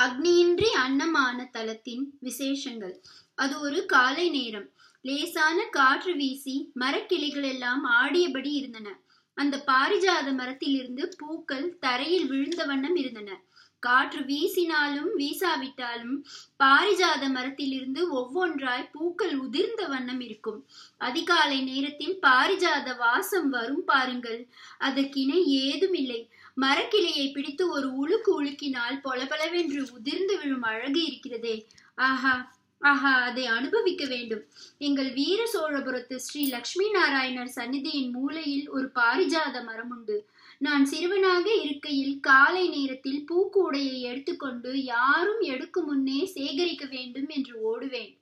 அக்னியின்றி அன்னமான தலத்தின் விசேஷங்கள் அது ஒரு காலை நேரம் லேசான காற்று வீசி மரக்கிளைகள் எல்லாம் ஆடியபடி இருந்தன அந்த பாரிஜாத மரத்திலிருந்து பூக்கள் தரையில் விழுந்த வண்ணம் இருந்தன காற்று வீசினாலும் வீசாவிட்டாலும் பாரிஜாத மரத்திலிருந்து ஒவ்வொன்றாய் பூக்கள் உதிர்ந்த வண்ணம் இருக்கும் அதிகாலை நேரத்தில் பாரிஜாத வாசம் வரும் பாருங்கள் அதற்கிணை ஏதுமில்லை மரக்கிளையை பிடித்து ஒரு உழுக்கு உழுக்கினால் பொலபலவென்று உதிர்ந்து விழும் அழகு இருக்கிறதே ஆஹா ஆஹா அதை அனுபவிக்க வேண்டும் எங்கள் வீர சோழபுரத்து ஸ்ரீ லக்ஷ்மி நாராயணர் சந்நிதியின் மூலையில் ஒரு பாரிஜாத மரம் உண்டு நான் சிறுவனாக இருக்கையில் காலை நேரத்தில் பூக்கூடையை எடுத்துக்கொண்டு யாரும் எடுக்கும் முன்னே சேகரிக்க வேண்டும் என்று ஓடுவேன்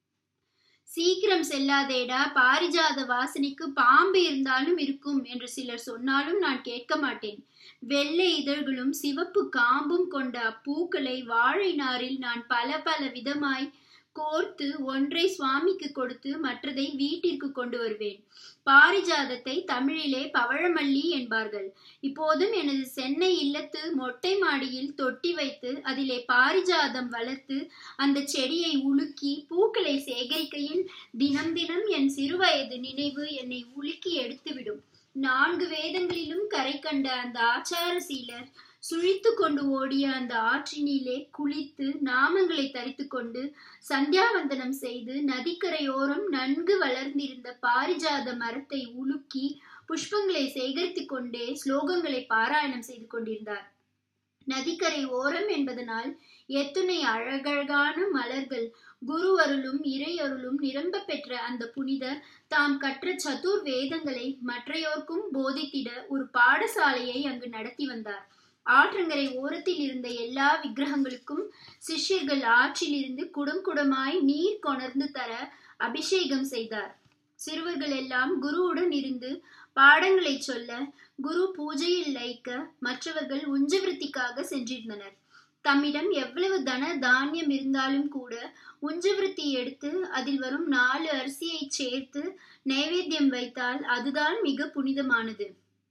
சீக்கிரம் செல்லாதேடா பாரிஜாத வாசனைக்கு பாம்பு இருந்தாலும் இருக்கும் என்று சிலர் சொன்னாலும் நான் கேட்க மாட்டேன் வெள்ளை இதழ்களும் சிவப்பு காம்பும் கொண்ட அப்பூக்களை வாழை நாரில் நான் பல பல விதமாய் கோர்த்து ஒன்றை சுவாமிக்கு கொடுத்து மற்றதை வீட்டிற்கு கொண்டு வருவேன் பாரிஜாதத்தை தமிழிலே பவழமல்லி என்பார்கள் இப்போதும் எனது சென்னை இல்லத்து மொட்டை மாடியில் தொட்டி வைத்து அதிலே பாரிஜாதம் வளர்த்து அந்த செடியை உலுக்கி பூக்களை சேகரிக்கையில் தினம் தினம் என் சிறுவயது நினைவு என்னை உலுக்கி எடுத்துவிடும் நான்கு வேதங்களிலும் கரை கண்ட அந்த ஆச்சார சீலர் சுழித்து கொண்டு ஓடிய அந்த ஆற்றினிலே குளித்து நாமங்களை தரித்து கொண்டு சந்தியாவந்தனம் செய்து நதிக்கரையோரம் நன்கு வளர்ந்திருந்த பாரிஜாத மரத்தை உலுக்கி புஷ்பங்களை சேகரித்து கொண்டே ஸ்லோகங்களை பாராயணம் செய்து கொண்டிருந்தார் நதிக்கரை ஓரம் என்பதனால் எத்துணை அழகழகான மலர்கள் குரு அருளும் இறை அருளும் நிரம்ப பெற்ற அந்த புனிதர் தாம் கற்ற சதுர் வேதங்களை மற்றையோர்க்கும் போதித்திட ஒரு பாடசாலையை அங்கு நடத்தி வந்தார் ஆற்றங்கரை ஓரத்தில் இருந்த எல்லா விக்கிரகங்களுக்கும் சிஷ்யர்கள் ஆற்றில் இருந்து குடம் குடமாய் நீர் கொணர்ந்து தர அபிஷேகம் செய்தார் சிறுவர்கள் எல்லாம் குருவுடன் இருந்து பாடங்களை சொல்ல குரு பூஜையில் லைக்க மற்றவர்கள் உஞ்சவிருத்திக்காக சென்றிருந்தனர் தம்மிடம் எவ்வளவு தன தானியம் இருந்தாலும் கூட உஞ்சவிருத்தி எடுத்து அதில் வரும் நாலு அரிசியை சேர்த்து நைவேத்தியம் வைத்தால் அதுதான் மிக புனிதமானது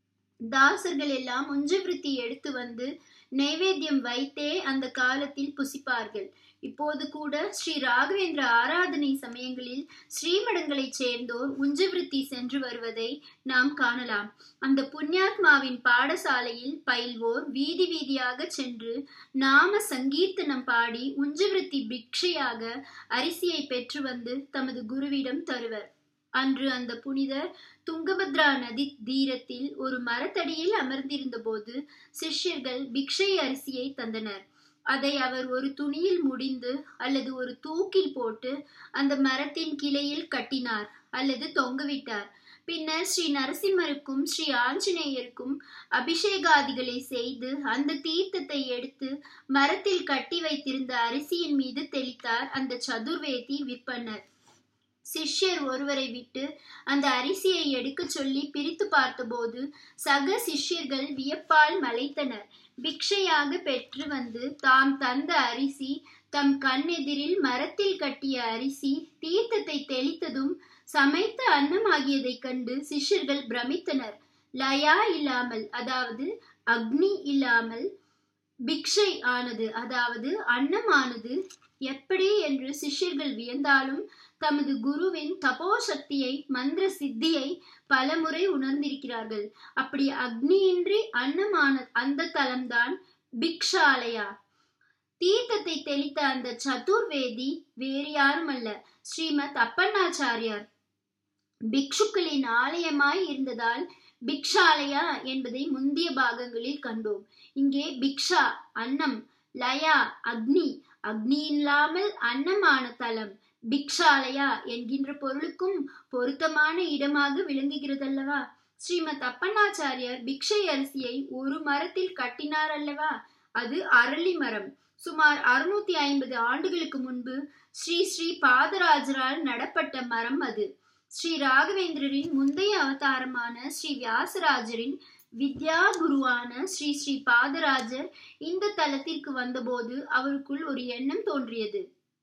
தாசர்கள் எல்லாம் உஞ்சவிருத்தி எடுத்து வந்து நைவேத்தியம் வைத்தே அந்த காலத்தில் புசிப்பார்கள் இப்போது கூட ஸ்ரீ ராகவேந்திர ஆராதனை சமயங்களில் ஸ்ரீமடங்களை சேர்ந்தோர் உஞ்சவிருத்தி சென்று வருவதை நாம் காணலாம் அந்த புண்ணியாத்மாவின் பாடசாலையில் பயில்வோர் வீதி வீதியாக சென்று நாம சங்கீர்த்தனம் பாடி உஞ்சவிருத்தி பிக்ஷையாக அரிசியை பெற்று வந்து தமது குருவிடம் தருவர் அன்று அந்த புனிதர் துங்கபத்ரா நதி தீரத்தில் ஒரு மரத்தடியில் அமர்ந்திருந்த போது சிஷ்யர்கள் பிக்ஷை அரிசியை தந்தனர் அதை அவர் ஒரு துணியில் முடிந்து அல்லது ஒரு தூக்கில் போட்டு அந்த மரத்தின் கிளையில் கட்டினார் அல்லது தொங்கவிட்டார் பின்னர் ஸ்ரீ நரசிம்மருக்கும் ஸ்ரீ ஆஞ்சநேயருக்கும் அபிஷேகாதிகளை செய்து அந்த தீர்த்தத்தை எடுத்து மரத்தில் கட்டி வைத்திருந்த அரிசியின் மீது தெளித்தார் அந்த சதுர்வேதி விற்பனர் சிஷ்யர் ஒருவரை விட்டு அந்த அரிசியை எடுக்க சொல்லி பிரித்து பார்த்தபோது சக சிஷ்யர்கள் வியப்பால் மலைத்தனர் பிக்ஷையாக பெற்று வந்து தாம் தந்த அரிசி தம் கண்ணெதிரில் மரத்தில் கட்டிய அரிசி தீர்த்தத்தை தெளித்ததும் சமைத்த அன்னமாகியதைக் கண்டு சிஷ்யர்கள் பிரமித்தனர் லயா இல்லாமல் அதாவது அக்னி இல்லாமல் பிக்ஷை ஆனது அதாவது அன்னமானது எப்படி என்று சிஷ்யர்கள் வியந்தாலும் தமது குருவின் தபோ சக்தியை மந்திர சித்தியை பலமுறை உணர்ந்திருக்கிறார்கள் அப்படி அக்னியின்றி அன்னமான அந்த தலம்தான் பிக்ஷாலயா தீர்த்தத்தை தெளித்த அந்த சதுர்வேதி வேறு யாரும் அல்ல ஸ்ரீமத் அப்பண்ணாச்சாரியார் பிக்ஷுக்களின் ஆலயமாய் இருந்ததால் பிக்ஷாலயா என்பதை முந்திய பாகங்களில் கண்டோம் இங்கே பிக்ஷா அன்னம் லயா அக்னி அக்னி இல்லாமல் அன்னமான தலம் பிக்ஷாலயா என்கின்ற பொருளுக்கும் பொருத்தமான இடமாக விளங்குகிறதல்லவா ஸ்ரீமத் அப்பண்ணாச்சாரியர் பிக்ஷை அரிசியை ஒரு மரத்தில் கட்டினார் அல்லவா அது அரளி மரம் சுமார் அறுநூத்தி ஐம்பது ஆண்டுகளுக்கு முன்பு ஸ்ரீ ஸ்ரீ பாதராஜரால் நடப்பட்ட மரம் அது ஸ்ரீ ராகவேந்திரரின் முந்தைய அவதாரமான ஸ்ரீ வியாசராஜரின் வித்யா குருவான ஸ்ரீ ஸ்ரீ பாதராஜர் இந்த தலத்திற்கு வந்தபோது அவருக்குள் ஒரு எண்ணம் தோன்றியது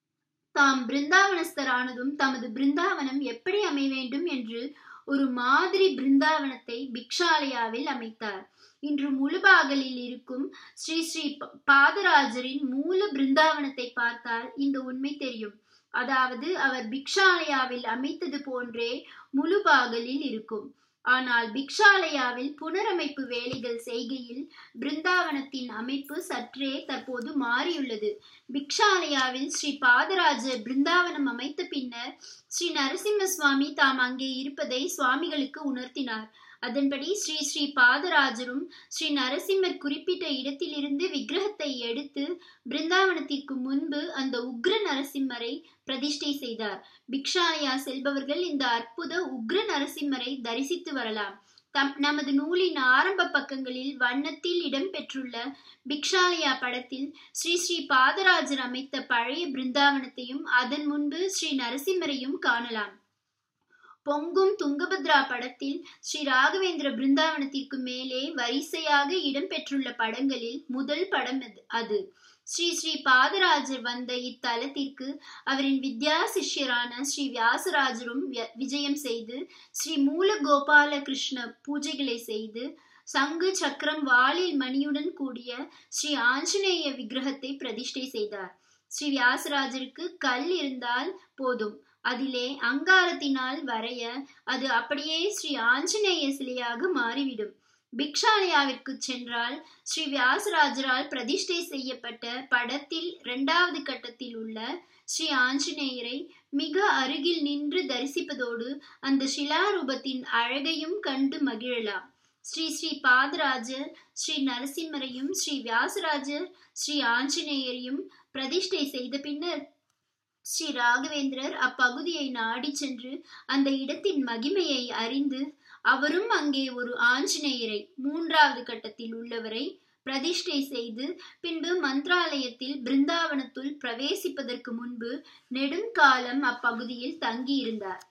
தாம் பிருந்தாவனஸ்தரானதும் தமது பிருந்தாவனம் எப்படி அமைய வேண்டும் என்று ஒரு மாதிரி பிருந்தாவனத்தை பிக்ஷாலயாவில் அமைத்தார் இன்று முழுபாகலில் இருக்கும் ஸ்ரீ ஸ்ரீ பாதராஜரின் மூல பிருந்தாவனத்தை பார்த்தால் இந்த உண்மை தெரியும் அதாவது அவர் பிக்ஷாலயாவில் அமைத்தது போன்றே முழுபாகலில் இருக்கும் ஆனால் பிக்ஷாலயாவில் புனரமைப்பு வேலைகள் செய்கையில் பிருந்தாவனத்தின் அமைப்பு சற்றே தற்போது மாறியுள்ளது பிக்ஷாலயாவில் ஸ்ரீ பாதராஜர் பிருந்தாவனம் அமைத்த பின்னர் ஸ்ரீ நரசிம்ம சுவாமி தாம் அங்கே இருப்பதை சுவாமிகளுக்கு உணர்த்தினார் அதன்படி ஸ்ரீ ஸ்ரீ பாதராஜரும் ஸ்ரீ நரசிம்மர் குறிப்பிட்ட இடத்திலிருந்து விக்கிரகத்தை எடுத்து பிருந்தாவனத்திற்கு முன்பு அந்த உக்ர நரசிம்மரை பிரதிஷ்டை செய்தார் பிக்ஷாலயா செல்பவர்கள் இந்த அற்புத உக்ர நரசிம்மரை தரிசித்து வரலாம் தம் நமது நூலின் ஆரம்ப பக்கங்களில் வண்ணத்தில் இடம்பெற்றுள்ள பிக்ஷாலயா படத்தில் ஸ்ரீ ஸ்ரீ பாதராஜர் அமைத்த பழைய பிருந்தாவனத்தையும் அதன் முன்பு ஸ்ரீ நரசிம்மரையும் காணலாம் பொங்கும் துங்கபத்ரா படத்தில் ஸ்ரீ ராகவேந்திர பிருந்தாவனத்திற்கு மேலே வரிசையாக இடம்பெற்றுள்ள படங்களில் முதல் படம் அது ஸ்ரீ ஸ்ரீ பாதராஜர் வந்த இத்தலத்திற்கு அவரின் வித்யா சிஷ்யரான ஸ்ரீ வியாசராஜரும் விஜயம் செய்து ஸ்ரீ மூல கோபால கிருஷ்ண பூஜைகளை செய்து சங்கு சக்கரம் வாளில் மணியுடன் கூடிய ஸ்ரீ ஆஞ்சநேய விக்கிரகத்தை பிரதிஷ்டை செய்தார் ஸ்ரீ வியாசராஜருக்கு கல் இருந்தால் போதும் அதிலே அங்காரத்தினால் வரைய அது அப்படியே ஸ்ரீ ஆஞ்சநேய சிலையாக மாறிவிடும் பிக்ஷாலயாவிற்கு சென்றால் ஸ்ரீ வியாசராஜரால் பிரதிஷ்டை செய்யப்பட்ட படத்தில் இரண்டாவது கட்டத்தில் உள்ள ஸ்ரீ ஆஞ்சநேயரை மிக அருகில் நின்று தரிசிப்பதோடு அந்த சிலாரூபத்தின் அழகையும் கண்டு மகிழலாம் ஸ்ரீ ஸ்ரீ பாதராஜர் ஸ்ரீ நரசிம்மரையும் ஸ்ரீ வியாசராஜர் ஸ்ரீ ஆஞ்சநேயரையும் பிரதிஷ்டை செய்த பின்னர் ஸ்ரீ ராகவேந்திரர் அப்பகுதியை நாடி சென்று அந்த இடத்தின் மகிமையை அறிந்து அவரும் அங்கே ஒரு ஆஞ்சநேயரை மூன்றாவது கட்டத்தில் உள்ளவரை பிரதிஷ்டை செய்து பின்பு மந்திராலயத்தில் பிருந்தாவனத்துள் பிரவேசிப்பதற்கு முன்பு நெடுங்காலம் அப்பகுதியில் தங்கியிருந்தார்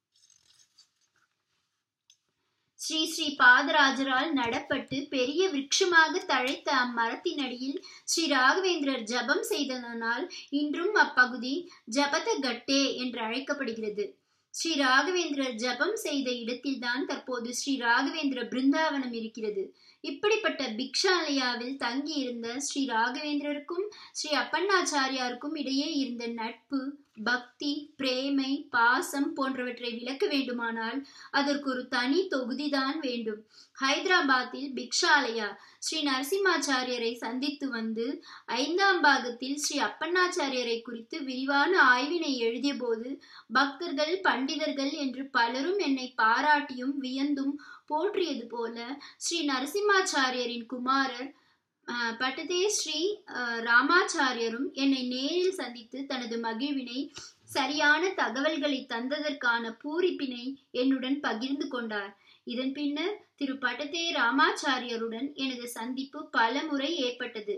ஸ்ரீ ஸ்ரீ பாதராஜரால் நடப்பட்டு பெரிய விருட்சமாக தழைத்த அம்மரத்தின் அடியில் ஸ்ரீ ராகவேந்திரர் ஜபம் செய்ததனால் இன்றும் அப்பகுதி ஜபத கட்டே என்று அழைக்கப்படுகிறது ஸ்ரீ ராகவேந்திரர் ஜபம் செய்த இடத்தில்தான் தற்போது ஸ்ரீ ராகவேந்திர பிருந்தாவனம் இருக்கிறது இப்படிப்பட்ட பிக்ஷாலயாவில் தங்கியிருந்த ஸ்ரீ ராகவேந்திரருக்கும் ஸ்ரீ அப்பண்ணாச்சாரியாருக்கும் இடையே இருந்த நட்பு பக்தி பிரேமை பாசம் போன்றவற்றை விளக்க வேண்டுமானால் அதற்கு ஒரு தனி தொகுதிதான் வேண்டும் ஹைதராபாத்தில் பிக்ஷாலயா ஸ்ரீ நரசிம்மாச்சாரியரை சந்தித்து வந்து ஐந்தாம் பாகத்தில் ஸ்ரீ அப்பண்ணாச்சாரியரை குறித்து விரிவான ஆய்வினை எழுதிய போது பக்தர்கள் பண்டிதர்கள் என்று பலரும் என்னை பாராட்டியும் வியந்தும் போற்றியது போல ஸ்ரீ நரசிம்மாச்சாரியரின் குமாரர் பட்டதே ஸ்ரீ ராமாச்சாரியரும் என்னை நேரில் சந்தித்து தனது மகிழ்வினை சரியான தகவல்களை தந்ததற்கான பூரிப்பினை என்னுடன் பகிர்ந்து கொண்டார் இதன் பின்னர் திரு பட்டதே ராமாச்சாரியருடன் எனது சந்திப்பு பல முறை ஏற்பட்டது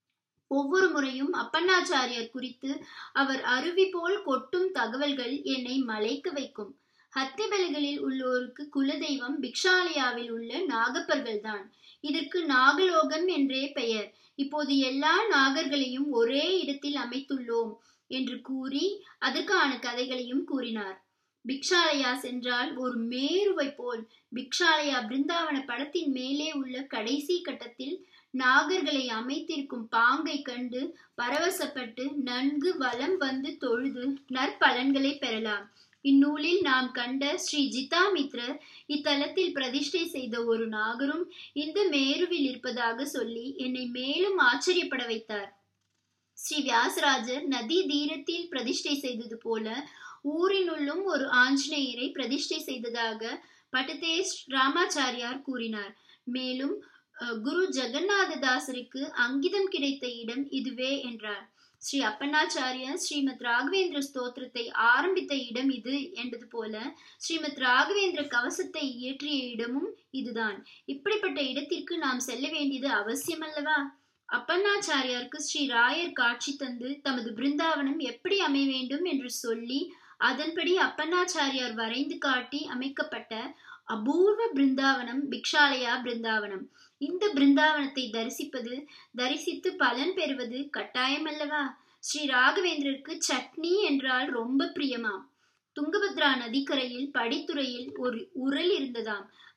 ஒவ்வொரு முறையும் அப்பண்ணாச்சாரியார் குறித்து அவர் அருவி போல் கொட்டும் தகவல்கள் என்னை மலைக்க வைக்கும் ஹத்திபலிகளில் உள்ளோருக்கு குலதெய்வம் பிக்ஷாலயாவில் உள்ள நாகப்பர்கள் தான் இதற்கு நாகலோகம் என்றே பெயர் இப்போது எல்லா நாகர்களையும் ஒரே இடத்தில் அமைத்துள்ளோம் என்று கூறி அதற்கான கதைகளையும் கூறினார் பிக்ஷாலயா சென்றால் ஒரு மேருவை போல் பிக்ஷாலயா பிருந்தாவன படத்தின் மேலே உள்ள கடைசி கட்டத்தில் நாகர்களை அமைத்திருக்கும் பாங்கை கண்டு பரவசப்பட்டு நன்கு வலம் வந்து தொழுது நற்பலன்களை பெறலாம் இந்நூலில் நாம் கண்ட ஸ்ரீ ஜிதாமித்ரர் இத்தலத்தில் பிரதிஷ்டை செய்த ஒரு நாகரும் இந்த மேருவில் இருப்பதாக சொல்லி என்னை மேலும் ஆச்சரியப்பட வைத்தார் ஸ்ரீ வியாசராஜர் நதி தீரத்தில் பிரதிஷ்டை செய்தது போல ஊரினுள்ளும் ஒரு ஆஞ்சநேயரை பிரதிஷ்டை செய்ததாக பட்டதேஷ் ராமாச்சாரியார் கூறினார் மேலும் குரு ஜெகநாததாசருக்கு அங்கிதம் கிடைத்த இடம் இதுவே என்றார் ஸ்ரீ அப்பண்ணாச்சாரியர் ஸ்ரீமத் ராகவேந்திர ஸ்தோத்திரத்தை ஆரம்பித்த இடம் இது என்பது போல ஸ்ரீமத் ராகவேந்திர கவசத்தை இயற்றிய இடமும் இதுதான் இப்படிப்பட்ட இடத்திற்கு நாம் செல்ல வேண்டியது அவசியமல்லவா அப்பண்ணாச்சாரியாருக்கு ஸ்ரீ ராயர் காட்சி தந்து தமது பிருந்தாவனம் எப்படி அமைய வேண்டும் என்று சொல்லி அதன்படி அப்பண்ணாச்சாரியார் வரைந்து காட்டி அமைக்கப்பட்ட அபூர்வ பிருந்தாவனம் பிக்ஷாலயா பிருந்தாவனம் இந்த பிருந்தாவனத்தை தரிசிப்பது தரிசித்து பலன் பெறுவது கட்டாயமல்லவா ஸ்ரீ ராகவேந்திரருக்கு சட்னி என்றால் ரொம்ப பிரியமாம் துங்கபத்ரா நதிக்கரையில் படித்துறையில் ஒரு உரல் இருந்ததாம்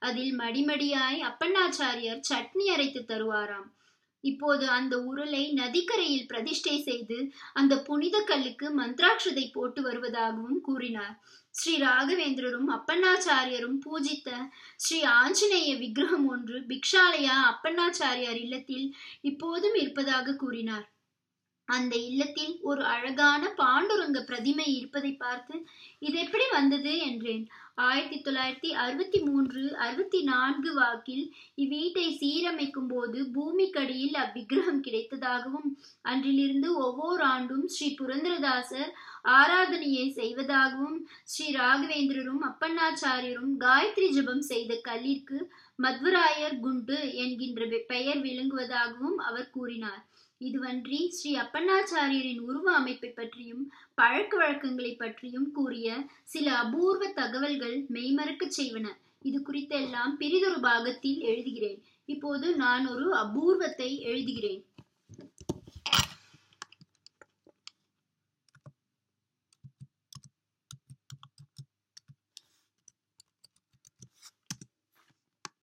அதில் மடிமடியாய் அப்பண்ணாச்சாரியார் சட்னி அரைத்து தருவாராம் இப்போது அந்த உருளை நதிக்கரையில் பிரதிஷ்டை செய்து அந்த புனித கல்லுக்கு மந்த்ராட்சதை போட்டு வருவதாகவும் கூறினார் ஸ்ரீ ராகவேந்திரரும் அப்பண்ணாச்சாரியரும் பூஜித்த ஸ்ரீ ஆஞ்சநேய விக்கிரகம் ஒன்று பிக்ஷாலயா அப்பண்ணாச்சாரியார் இல்லத்தில் இப்போதும் இருப்பதாக கூறினார் அந்த இல்லத்தில் ஒரு அழகான பாண்டுரங்க பிரதிமை இருப்பதை பார்த்து இது எப்படி வந்தது என்றேன் ஆயிரத்தி தொள்ளாயிரத்தி அறுபத்தி மூன்று அறுபத்தி நான்கு வாக்கில் இவ்வீட்டை சீரமைக்கும் போது பூமிக்கடியில் அவ்விக்கிரகம் கிடைத்ததாகவும் அன்றிலிருந்து ஒவ்வொரு ஆண்டும் ஸ்ரீ புரந்தரதாசர் ஆராதனையை செய்வதாகவும் ஸ்ரீ ராகவேந்திரரும் அப்பண்ணாச்சாரியரும் காயத்ரி ஜபம் செய்த கல்லிற்கு மத்வராயர் குண்டு என்கின்ற பெயர் விளங்குவதாகவும் அவர் கூறினார் இதுவன்றி ஸ்ரீ அப்பண்ணாச்சாரியரின் உருவ அமைப்பை பற்றியும் பழக்க வழக்கங்களை பற்றியும் கூறிய சில அபூர்வ தகவல்கள் மெய்மறக்கச் செய்வன இது குறித்தெல்லாம் பிரிதொரு பாகத்தில் எழுதுகிறேன் இப்போது நான் ஒரு அபூர்வத்தை எழுதுகிறேன்